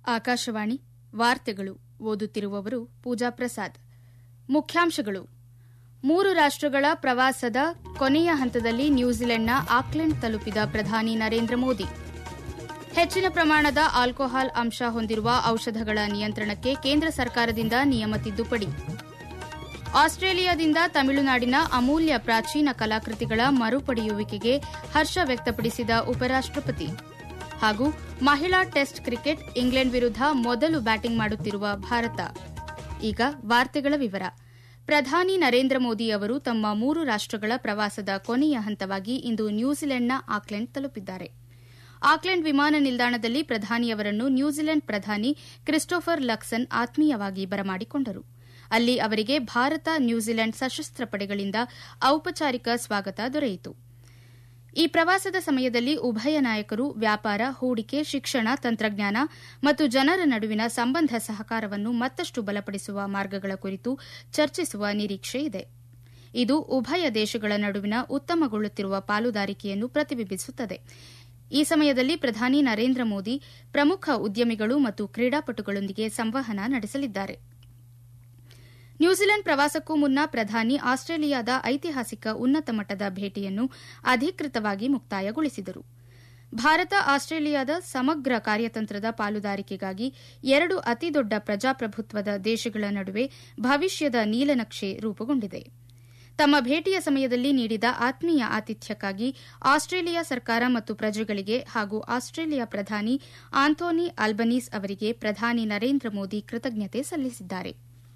ಆಕಾಶವಾಣಿ ವಾರ್ತೆಗಳು ಓದುತ್ತಿರುವವರು ಪೂಜಾ ಪ್ರಸಾದ್ ಮುಖ್ಯಾಂಶಗಳು ಮೂರು ರಾಷ್ಟಗಳ ಪ್ರವಾಸದ ಕೊನೆಯ ಹಂತದಲ್ಲಿ ನ್ಯೂಜಿಲೆಂಡ್ನ ಆಕ್ಲೆಂಡ್ ತಲುಪಿದ ಪ್ರಧಾನಿ ನರೇಂದ್ರ ಮೋದಿ ಹೆಚ್ಚಿನ ಪ್ರಮಾಣದ ಆಲ್ಕೋಹಾಲ್ ಅಂಶ ಹೊಂದಿರುವ ಔಷಧಗಳ ನಿಯಂತ್ರಣಕ್ಕೆ ಕೇಂದ್ರ ಸರ್ಕಾರದಿಂದ ನಿಯಮ ತಿದ್ದುಪಡಿ ಆಸ್ಟ್ರೇಲಿಯಾದಿಂದ ತಮಿಳುನಾಡಿನ ಅಮೂಲ್ಯ ಪ್ರಾಚೀನ ಕಲಾಕೃತಿಗಳ ಮರುಪಡೆಯುವಿಕೆಗೆ ಹರ್ಷ ವ್ಯಕ್ತಪಡಿಸಿದ ಉಪರಾಷ್ಟಪತಿ ಹಾಗೂ ಮಹಿಳಾ ಟೆಸ್ಟ್ ಕ್ರಿಕೆಟ್ ಇಂಗ್ಲೆಂಡ್ ವಿರುದ್ಧ ಮೊದಲು ಬ್ಯಾಟಿಂಗ್ ಮಾಡುತ್ತಿರುವ ಭಾರತ ಈಗ ವಾರ್ತೆಗಳ ವಿವರ ಪ್ರಧಾನಿ ನರೇಂದ್ರ ಮೋದಿ ಅವರು ತಮ್ಮ ಮೂರು ರಾಷ್ಟಗಳ ಪ್ರವಾಸದ ಕೊನೆಯ ಹಂತವಾಗಿ ಇಂದು ನ್ಯೂಜಿಲೆಂಡ್ನ ಆಕ್ಲೆಂಡ್ ತಲುಪಿದ್ದಾರೆ ಆಕ್ಲೆಂಡ್ ವಿಮಾನ ನಿಲ್ದಾಣದಲ್ಲಿ ಪ್ರಧಾನಿಯವರನ್ನು ನ್ಯೂಜಿಲೆಂಡ್ ಪ್ರಧಾನಿ ಕ್ರಿಸ್ಟೋಫರ್ ಲಕ್ಸನ್ ಆತ್ಮೀಯವಾಗಿ ಬರಮಾಡಿಕೊಂಡರು ಅಲ್ಲಿ ಅವರಿಗೆ ಭಾರತ ನ್ಯೂಜಿಲೆಂಡ್ ಸಶಸ್ತ್ರ ಪಡೆಗಳಿಂದ ಔಪಚಾರಿಕ ಸ್ವಾಗತ ದೊರೆಯಿತು ಈ ಪ್ರವಾಸದ ಸಮಯದಲ್ಲಿ ಉಭಯ ನಾಯಕರು ವ್ಯಾಪಾರ ಹೂಡಿಕೆ ಶಿಕ್ಷಣ ತಂತ್ರಜ್ಞಾನ ಮತ್ತು ಜನರ ನಡುವಿನ ಸಂಬಂಧ ಸಹಕಾರವನ್ನು ಮತ್ತಷ್ಟು ಬಲಪಡಿಸುವ ಮಾರ್ಗಗಳ ಕುರಿತು ಚರ್ಚಿಸುವ ನಿರೀಕ್ಷೆ ಇದೆ ಇದು ಉಭಯ ದೇಶಗಳ ನಡುವಿನ ಉತ್ತಮಗೊಳ್ಳುತ್ತಿರುವ ಪಾಲುದಾರಿಕೆಯನ್ನು ಪ್ರತಿಬಿಂಬಿಸುತ್ತದೆ ಈ ಸಮಯದಲ್ಲಿ ಪ್ರಧಾನಿ ನರೇಂದ್ರ ಮೋದಿ ಪ್ರಮುಖ ಉದ್ಯಮಿಗಳು ಮತ್ತು ಕ್ರೀಡಾಪಟುಗಳೊಂದಿಗೆ ಸಂವಹನ ನಡೆಸಲಿದ್ದಾರೆ ನ್ಯೂಜಿಲೆಂಡ್ ಪ್ರವಾಸಕ್ಕೂ ಮುನ್ನ ಪ್ರಧಾನಿ ಆಸ್ಟ್ರೇಲಿಯಾದ ಐತಿಹಾಸಿಕ ಉನ್ನತ ಮಟ್ಟದ ಭೇಟಿಯನ್ನು ಅಧಿಕೃತವಾಗಿ ಮುಕ್ತಾಯಗೊಳಿಸಿದರು ಭಾರತ ಆಸ್ಟ್ರೇಲಿಯಾದ ಸಮಗ್ರ ಕಾರ್ಯತಂತ್ರದ ಪಾಲುದಾರಿಕೆಗಾಗಿ ಎರಡು ಅತಿದೊಡ್ಡ ಪ್ರಜಾಪ್ರಭುತ್ವದ ದೇಶಗಳ ನಡುವೆ ಭವಿಷ್ಯದ ನೀಲನಕ್ಷೆ ರೂಪುಗೊಂಡಿದೆ ತಮ್ಮ ಭೇಟಿಯ ಸಮಯದಲ್ಲಿ ನೀಡಿದ ಆತ್ಮೀಯ ಆತಿಥ್ಯಕ್ಕಾಗಿ ಆಸ್ಟ್ರೇಲಿಯಾ ಸರ್ಕಾರ ಮತ್ತು ಪ್ರಜೆಗಳಿಗೆ ಹಾಗೂ ಆಸ್ಟ್ರೇಲಿಯಾ ಪ್ರಧಾನಿ ಆಂಥೋನಿ ಅಲ್ಬನೀಸ್ ಅವರಿಗೆ ಪ್ರಧಾನಿ ನರೇಂದ್ರ ಮೋದಿ ಕೃತಜ್ಞತೆ ಸಲ್ಲಿಸಿದ್ದಾರೆ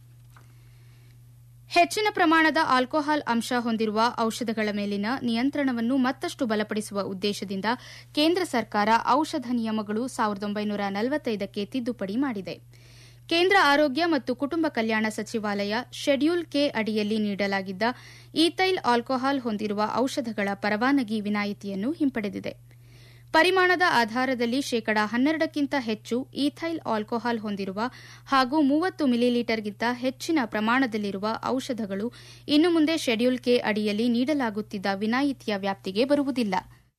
ಹೆಚ್ಚಿನ ಪ್ರಮಾಣದ ಆಲ್ಕೋಹಾಲ್ ಅಂಶ ಹೊಂದಿರುವ ಔಷಧಗಳ ಮೇಲಿನ ನಿಯಂತ್ರಣವನ್ನು ಮತ್ತಷ್ಟು ಬಲಪಡಿಸುವ ಉದ್ದೇಶದಿಂದ ಕೇಂದ್ರ ಸರ್ಕಾರ ಔಷಧ ನಿಯಮಗಳು ಕ್ಕೆ ತಿದ್ದುಪಡಿ ಮಾಡಿದೆ ಕೇಂದ್ರ ಆರೋಗ್ಯ ಮತ್ತು ಕುಟುಂಬ ಕಲ್ಯಾಣ ಸಚಿವಾಲಯ ಶೆಡ್ಯೂಲ್ ಕೆ ಅಡಿಯಲ್ಲಿ ನೀಡಲಾಗಿದ್ದ ಈಥೈಲ್ ಆಲ್ಕೋಹಾಲ್ ಹೊಂದಿರುವ ಔಷಧಗಳ ಪರವಾನಗಿ ವಿನಾಯಿತಿಯನ್ನು ಹಿಂಪಡೆದಿದೆ ಪರಿಮಾಣದ ಆಧಾರದಲ್ಲಿ ಶೇಕಡಾ ಹನ್ನೆರಡಕ್ಕಿಂತ ಹೆಚ್ಚು ಈಥೈಲ್ ಆಲ್ಕೋಹಾಲ್ ಹೊಂದಿರುವ ಹಾಗೂ ಮೂವತ್ತು ಮಿಲಿಲೀಟರ್ಗಿಂತ ಹೆಚ್ಚಿನ ಪ್ರಮಾಣದಲ್ಲಿರುವ ಔಷಧಗಳು ಇನ್ನು ಮುಂದೆ ಶೆಡ್ಯೂಲ್ ಕೆ ಅಡಿಯಲ್ಲಿ ನೀಡಲಾಗುತ್ತಿದ್ದ ವಿನಾಯಿತಿಯ ವ್ಯಾಪ್ತಿಗೆ ಬರುವುದಿಲ್ಲ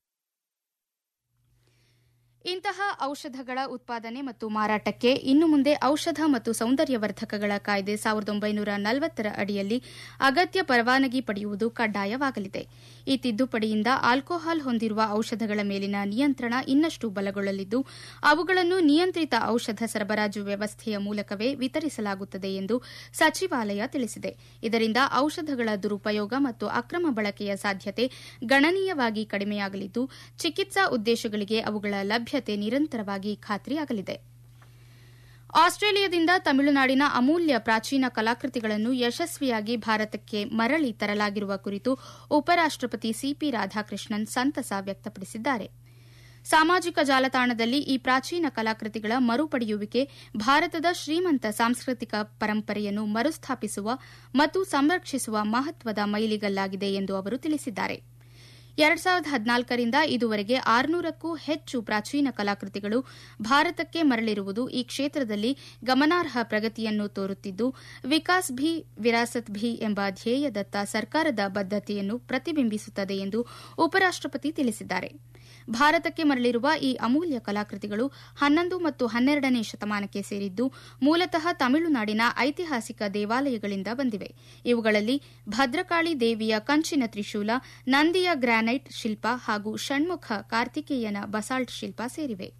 ಇಂತಹ ಔಷಧಗಳ ಉತ್ಪಾದನೆ ಮತ್ತು ಮಾರಾಟಕ್ಕೆ ಇನ್ನು ಮುಂದೆ ಔಷಧ ಮತ್ತು ಸೌಂದರ್ಯವರ್ಧಕಗಳ ಕಾಯ್ದೆ ರ ಅಡಿಯಲ್ಲಿ ಅಗತ್ಯ ಪರವಾನಗಿ ಪಡೆಯುವುದು ಕಡ್ಡಾಯವಾಗಲಿದೆ ಈ ತಿದ್ದುಪಡಿಯಿಂದ ಆಲ್ಕೋಹಾಲ್ ಹೊಂದಿರುವ ಔಷಧಗಳ ಮೇಲಿನ ನಿಯಂತ್ರಣ ಇನ್ನಷ್ಟು ಬಲಗೊಳ್ಳಲಿದ್ದು ಅವುಗಳನ್ನು ನಿಯಂತ್ರಿತ ಔಷಧ ಸರಬರಾಜು ವ್ಯವಸ್ಥೆಯ ಮೂಲಕವೇ ವಿತರಿಸಲಾಗುತ್ತದೆ ಎಂದು ಸಚಿವಾಲಯ ತಿಳಿಸಿದೆ ಇದರಿಂದ ಔಷಧಗಳ ದುರುಪಯೋಗ ಮತ್ತು ಅಕ್ರಮ ಬಳಕೆಯ ಸಾಧ್ಯತೆ ಗಣನೀಯವಾಗಿ ಕಡಿಮೆಯಾಗಲಿದ್ದು ಚಿಕಿತ್ಸಾ ಉದ್ದೇಶಗಳಿಗೆ ಅವುಗಳ ಲಭ್ಯತೆ ನಿರಂತರವಾಗಿ ಖಾತ್ರಿಯಾಗಲಿದೆ ಆಸ್ಟ್ರೇಲಿಯಾದಿಂದ ತಮಿಳುನಾಡಿನ ಅಮೂಲ್ಯ ಪ್ರಾಚೀನ ಕಲಾಕೃತಿಗಳನ್ನು ಯಶಸ್ವಿಯಾಗಿ ಭಾರತಕ್ಕೆ ಮರಳಿ ತರಲಾಗಿರುವ ಕುರಿತು ಉಪರಾಷ್ಟಪತಿ ಸಿಪಿ ರಾಧಾಕೃಷ್ಣನ್ ಸಂತಸ ವ್ಯಕ್ತಪಡಿಸಿದ್ದಾರೆ ಸಾಮಾಜಿಕ ಜಾಲತಾಣದಲ್ಲಿ ಈ ಪ್ರಾಚೀನ ಕಲಾಕೃತಿಗಳ ಮರುಪಡೆಯುವಿಕೆ ಭಾರತದ ಶ್ರೀಮಂತ ಸಾಂಸ್ಕೃತಿಕ ಪರಂಪರೆಯನ್ನು ಮರುಸ್ಥಾಪಿಸುವ ಮತ್ತು ಸಂರಕ್ಷಿಸುವ ಮಹತ್ವದ ಮೈಲಿಗಲ್ಲಾಗಿದೆ ಎಂದು ಅವರು ತಿಳಿಸಿದ್ದಾರೆ ಎರಡ್ ಸಾವಿರದ ಹದಿನಾಲ್ಕರಿಂದ ಇದುವರೆಗೆ ಆರುನೂರಕ್ಕೂ ಹೆಚ್ಚು ಪ್ರಾಚೀನ ಕಲಾಕೃತಿಗಳು ಭಾರತಕ್ಕೆ ಮರಳಿರುವುದು ಈ ಕ್ಷೇತ್ರದಲ್ಲಿ ಗಮನಾರ್ಹ ಪ್ರಗತಿಯನ್ನು ತೋರುತ್ತಿದ್ದು ವಿಕಾಸ್ ಭಿ ವಿರಾಸತ್ ಭಿ ಎಂಬ ಧ್ಯೇಯದತ್ತ ಸರ್ಕಾರದ ಬದ್ದತೆಯನ್ನು ಪ್ರತಿಬಿಂಬಿಸುತ್ತದೆ ಎಂದು ಉಪರಾಷ್ಟಪತಿ ತಿಳಿಸಿದ್ದಾರೆ ಭಾರತಕ್ಕೆ ಮರಳಿರುವ ಈ ಅಮೂಲ್ಯ ಕಲಾಕೃತಿಗಳು ಹನ್ನೊಂದು ಮತ್ತು ಹನ್ನೆರಡನೇ ಶತಮಾನಕ್ಕೆ ಸೇರಿದ್ದು ಮೂಲತಃ ತಮಿಳುನಾಡಿನ ಐತಿಹಾಸಿಕ ದೇವಾಲಯಗಳಿಂದ ಬಂದಿವೆ ಇವುಗಳಲ್ಲಿ ಭದ್ರಕಾಳಿ ದೇವಿಯ ಕಂಚಿನ ತ್ರಿಶೂಲ ನಂದಿಯ ಗ್ರಾನೈಟ್ ಶಿಲ್ಪ ಹಾಗೂ ಷಣ್ಮುಖ ಕಾರ್ತಿಕೇಯನ ಬಸಾಲ್ಟ್ ಶಿಲ್ಪ ಸೇರಿವೆ